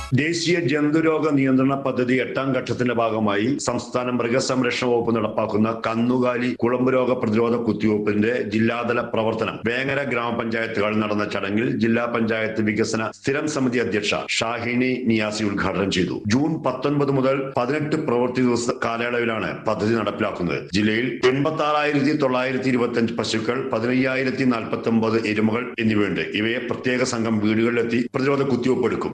ദേശീയ ജന്തുരോഗ നിയന്ത്രണ പദ്ധതി എട്ടാം ഘട്ടത്തിന്റെ ഭാഗമായി സംസ്ഥാന മൃഗസംരക്ഷണ വകുപ്പ് നടപ്പാക്കുന്ന കന്നുകാലി കുളമ്പ് രോഗ പ്രതിരോധ കുത്തിവയ്പ്പിന്റെ ജില്ലാതല പ്രവർത്തനം വേങ്ങര ഗ്രാമപഞ്ചായത്തുകളിൽ നടന്ന ചടങ്ങിൽ ജില്ലാ പഞ്ചായത്ത് വികസന സ്ഥിരം സമിതി അധ്യക്ഷ ഷാഹിനി നിയാസി ഉദ്ഘാടനം ചെയ്തു ജൂൺ പത്തൊൻപത് മുതൽ പതിനെട്ട് പ്രവൃത്തി ദിവസ കാലയളവിലാണ് പദ്ധതി നടപ്പിലാക്കുന്നത് ജില്ലയിൽ എൺപത്തി ആറായിരത്തി തൊള്ളായിരത്തി ഇരുപത്തി അഞ്ച് പശുക്കൾ പതിനയ്യായിരത്തി നാൽപ്പത്തി ഒമ്പത് എരുമകൾ എന്നിവയുണ്ട് ഇവയെ പ്രത്യേക സംഘം വീടുകളിലെത്തി പ്രതിരോധ കുത്തിവയ്പ്പ് എടുക്കും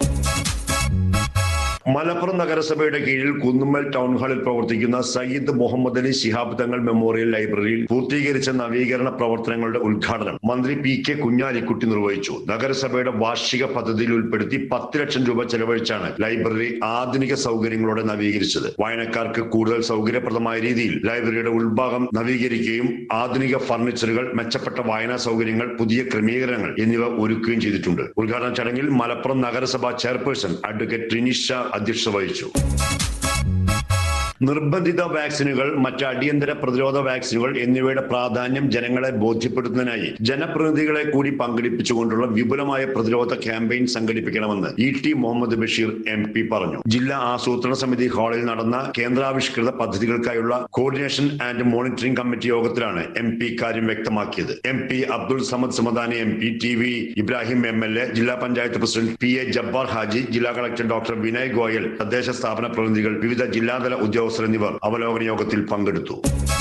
മലപ്പുറം നഗരസഭയുടെ കീഴിൽ കുന്നുമ്മൽ ടൗൺ ഹാളിൽ പ്രവർത്തിക്കുന്ന സയ്യിദ് മുഹമ്മദ് അലി ശിഹാബ് തങ്ങൾ മെമ്മോറിയൽ ലൈബ്രറിയിൽ പൂർത്തീകരിച്ച നവീകരണ പ്രവർത്തനങ്ങളുടെ ഉദ്ഘാടനം മന്ത്രി പി കെ കുഞ്ഞാലിക്കുട്ടി നിർവഹിച്ചു നഗരസഭയുടെ വാർഷിക പദ്ധതിയിൽ ഉൾപ്പെടുത്തി പത്ത് ലക്ഷം രൂപ ചെലവഴിച്ചാണ് ലൈബ്രറി ആധുനിക സൗകര്യങ്ങളോടെ നവീകരിച്ചത് വായനക്കാർക്ക് കൂടുതൽ സൗകര്യപ്രദമായ രീതിയിൽ ലൈബ്രറിയുടെ ഉൾഭാഗം നവീകരിക്കുകയും ആധുനിക ഫർണിച്ചറുകൾ മെച്ചപ്പെട്ട വായനാ സൗകര്യങ്ങൾ പുതിയ ക്രമീകരണങ്ങൾ എന്നിവ ഒരുക്കുകയും ചെയ്തിട്ടുണ്ട് ഉദ്ഘാടന ചടങ്ങിൽ മലപ്പുറം നഗരസഭാ ചെയർപേഴ്സൺ അഡ്വക്കേറ്റ് ട്രിനിഷ അധ്യക്ഷത വഹിച്ചു നിർബന്ധിത വാക്സിനുകൾ മറ്റ് അടിയന്തര പ്രതിരോധ വാക്സിനുകൾ എന്നിവയുടെ പ്രാധാന്യം ജനങ്ങളെ ബോധ്യപ്പെടുത്തുന്നതിനായി ജനപ്രതിനിധികളെ കൂടി പങ്കെടുപ്പിച്ചുകൊണ്ടുള്ള വിപുലമായ പ്രതിരോധ ക്യാമ്പയിൻ സംഘടിപ്പിക്കണമെന്ന് E T Muhammad Basheer M P പറഞ്ഞു ജില്ലാ ആസൂത്രണ സമിതി ഹാളിൽ നടന്ന കേന്ദ്രാവിഷ്കൃത പദ്ധതികൾക്കായുള്ള കോർഡിനേഷൻ ആൻഡ് മോണിറ്ററിംഗ് കമ്മിറ്റി യോഗത്തിലാണ് എം പി കാര്യം വ്യക്തമാക്കിയത് M P Abdul Samad Samadani M P T V Ibrahim M L A ജില്ലാ panchayat president P A Jabbar Haji ജില്ലാ കളക്ടർ ഡോക്ടർ വിനയ് ഗോയൽ തദ്ദേശ സ്ഥാപന പ്രതിനിധികൾ വിവിധ ജില്ലാതല ഉദ്യോഗസ്ഥർ എന്നിവർ അവലോകന യോഗത്തിൽ പങ്കെടുത്തു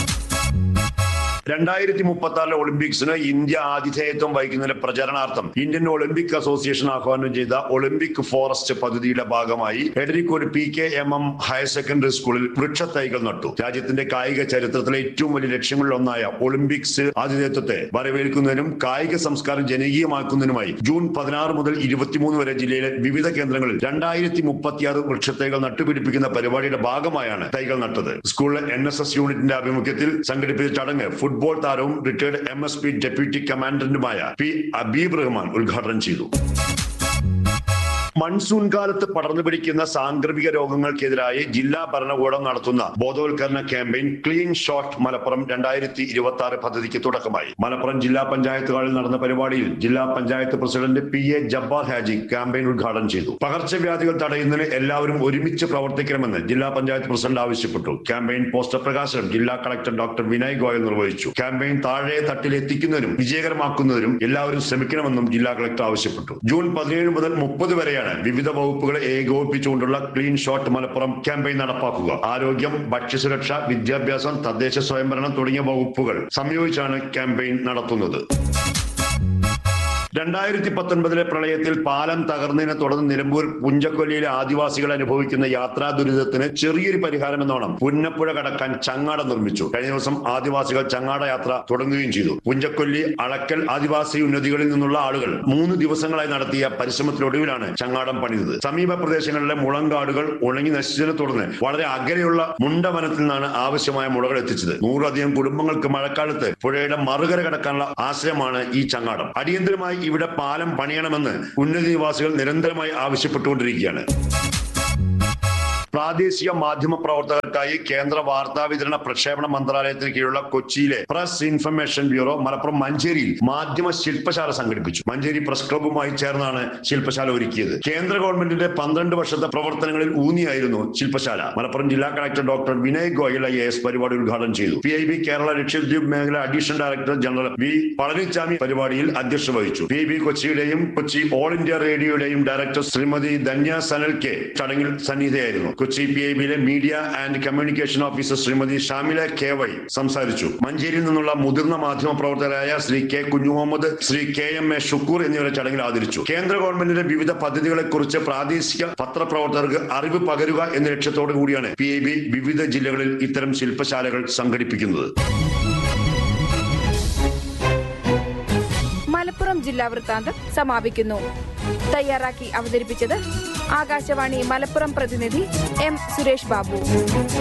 രണ്ടായിരത്തി മുപ്പത്തി ആറിലെ ഒളിമ്പിക്സിന് ഇന്ത്യ ആതിഥേയത്വം വഹിക്കുന്നതിന്റെ പ്രചരണാർത്ഥം ഇന്ത്യൻ ഒളിമ്പിക് അസോസിയേഷൻ ആഹ്വാനം ചെയ്ത ഒളിമ്പിക് ഫോറസ്റ്റ് പദ്ധതിയുടെ ഭാഗമായി Edarikode P K M M higher secondary സ്കൂളിൽ വൃക്ഷത്തൈകൾ നട്ടു രാജ്യത്തിന്റെ കായിക ചരിത്രത്തിലെ ഏറ്റവും വലിയ ലക്ഷ്യങ്ങളിൽ ഒന്നായ ഒളിമ്പിക്സ് ആതിഥേയത്വത്തെ വരവേൽക്കുന്നതിനും കായിക സംസ്കാരം ജനകീയമാക്കുന്നതിനുമായി ജൂൺ പതിനാറ് മുതൽ ഇരുപത്തിമൂന്ന് വരെ ജില്ലയിലെ വിവിധ കേന്ദ്രങ്ങളിൽ രണ്ടായിരത്തി മുപ്പത്തിയാറ് വൃക്ഷത്തൈകൾ നട്ടുപിടിപ്പിക്കുന്ന പരിപാടിയുടെ ഭാഗമായാണ് തൈകൾ നട്ടത് സ്കൂളിലെ എൻ എസ് എസ് യൂണിറ്റിന്റെ ആഭിമുഖ്യത്തിൽ സംഘടിപ്പിച്ച ചടങ്ങ് ഫുട്ബോൾ താരവും retired M S P deputy കമാൻഡന്റുമായ പി അബീബ് റഹ്മാൻ ഉദ്ഘാടനം ചെയ്തു മൺസൂൺ കാലത്ത് പടർന്നു പിടിക്കുന്ന സാംക്രമിക രോഗങ്ങൾക്കെതിരായി ജില്ലാ ഭരണകൂടം നടത്തുന്ന ബോധവൽക്കരണ ക്യാമ്പയിൻ ക്ലീൻ ഷോട്ട് മലപ്പുറം രണ്ടായിരത്തി ഇരുപത്തി ആറ് പദ്ധതിക്ക് തുടക്കമായി മലപ്പുറം ജില്ലാ പഞ്ചായത്ത് ഹാളിൽ നടന്ന പരിപാടിയിൽ ജില്ലാ panchayat president P A Jabbar Haji campaign ഉദ്ഘാടനം ചെയ്തു പകർച്ചവ്യാധികൾ തടയുന്നതിന് എല്ലാവരും ഒരുമിച്ച് പ്രവർത്തിക്കണമെന്ന് ജില്ലാ പഞ്ചായത്ത് പ്രസിഡന്റ് ആവശ്യപ്പെട്ടു ക്യാമ്പയിൻ പോസ്റ്റർ പ്രകാശനം ജില്ലാ കളക്ടർ ഡോക്ടർ വിനയ് ഗോയൽ നിർവഹിച്ചു ക്യാമ്പയിൻ താഴെ തട്ടിൽ എത്തിക്കുന്നതിനും വിജയകരമാക്കുന്നതിനും എല്ലാവരും ശ്രമിക്കണമെന്നും ജില്ലാ കളക്ടർ ആവശ്യപ്പെട്ടു ജൂൺ പതിനേഴ് മുതൽ മുപ്പത് വരെയാണ് വിവിധ വകുപ്പുകളെ ഏകോപിപ്പിച്ചുകൊണ്ടുള്ള ക്ലീൻ ഷോട്ട് മലപ്പുറം ക്യാമ്പയിൻ നടപ്പാക്കുക ആരോഗ്യം ഭക്ഷ്യസുരക്ഷ വിദ്യാഭ്യാസം തദ്ദേശ സ്വയംഭരണം തുടങ്ങിയ വകുപ്പുകൾ സംയോജിച്ചാണ് ക്യാമ്പയിൻ നടത്തുന്നത് രണ്ടായിരത്തി പത്തൊൻപതിലെ പ്രളയത്തിൽ പാലം തകർന്നതിനെ തുടർന്ന് നിലമ്പൂർ പുഞ്ചക്കൊല്ലിയിലെ ആദിവാസികൾ അനുഭവിക്കുന്ന യാത്രാ ദുരിതത്തിന് ചെറിയൊരു പരിഹാരം എന്നോണം പുന്നപ്പുഴ കടക്കാൻ ചങ്ങാട നിർമ്മിച്ചു കഴിഞ്ഞ ദിവസം ആദിവാസികൾ ചങ്ങാട യാത്ര തുടങ്ങുകയും ചെയ്തു പുഞ്ചക്കൊല്ലി അളക്കൽ ആദിവാസി ഉന്നതികളിൽ നിന്നുള്ള ആളുകൾ മൂന്ന് ദിവസങ്ങളായി നടത്തിയ പരിശ്രമത്തിനൊടുവിലാണ് ചങ്ങാടം പണിതത് സമീപ പ്രദേശങ്ങളിലെ മുളങ്കാടുകൾ ഉണങ്ങി നശിച്ചതിനെ തുടർന്ന് വളരെ അകലെയുള്ള മുണ്ടവനത്തിൽ നിന്നാണ് ആവശ്യമായ മുളകൾ എത്തിച്ചത് നൂറധികം കുടുംബങ്ങൾക്ക് മഴക്കാലത്ത് പുഴയുടെ മറുകര കടക്കാനുള്ള ആശ്രയമാണ് ഈ ചങ്ങാടം അടിയന്തരമായി ഇവിടെ പാലം പണിയണമെന്ന് ഉന്നത നിവാസികൾ നിരന്തരമായി ആവശ്യപ്പെട്ടുകൊണ്ടിരിക്കുകയാണ് പ്രാദേശിക മാധ്യമ പ്രവർത്തകർക്കായി കേന്ദ്ര വാർത്താ വിതരണ പ്രക്ഷേപണ മന്ത്രാലയത്തിന് കീഴിലുള്ള കൊച്ചിയിലെ പ്രസ് ഇൻഫർമേഷൻ ബ്യൂറോ മലപ്പുറം മഞ്ചേരിയിൽ മാധ്യമ ശില്പശാല സംഘടിപ്പിച്ചു മഞ്ചേരി പ്രസ് ക്ലബ്ബുമായി ചേർന്നാണ് ശില്പശാല ഒരുക്കിയത് കേന്ദ്ര ഗവൺമെന്റിന്റെ പന്ത്രണ്ട് വർഷത്തെ പ്രവർത്തനങ്ങളിൽ ഊന്നിയായിരുന്നു ശില്പശാല മലപ്പുറം ജില്ലാ collector doctor Vinay Goyal I S പരിപാടി ഉദ്ഘാടനം ചെയ്തു P I B Kerala Lakshadweep മേഖല additional director general V Palaniswami പരിപാടിയിൽ അധ്യക്ഷത വഹിച്ചു പി ബി കൊച്ചിയുടെയും കൊച്ചി ഓൾ ഇന്ത്യ റേഡിയോയുടെയും ഡയറക്ടർ ശ്രീമതി ധന്യ സനൽ കെ ചടങ്ങിൽ സന്നിഹിതയായിരുന്നു കൊച്ചി പി ഐ ബിയിലെ media and communication officer Srimathi Shamila K Y സംസാരിച്ചു മഞ്ചേരിയിൽ നിന്നുള്ള മുതിർന്ന മാധ്യമ പ്രവർത്തകരായ Sri K Kunhimuhammed Sri K M A Shukoor എന്നിവരെ ചടങ്ങിൽ ആദരിച്ചു കേന്ദ്ര ഗവൺമെന്റിന്റെ വിവിധ പദ്ധതികളെ കുറിച്ച് പ്രാദേശിക പത്രപ്രവർത്തകർക്ക് അറിവ് പകരുക എന്ന ലക്ഷ്യത്തോടു കൂടിയാണ് പി ഐ ബി വിവിധ ജില്ലകളിൽ ഇത്തരം ശില്പശാലകൾ സംഘടിപ്പിക്കുന്നത് മലപ്പുറം ജില്ലാ വൃത്താന്തം സമാപിക്കുന്നു തയ്യാറാക്കി അവതരിപ്പിച്ചത് ആകാശവാണി മലപ്പുറം പ്രതിനിധി എം സുരേഷ് ബാബു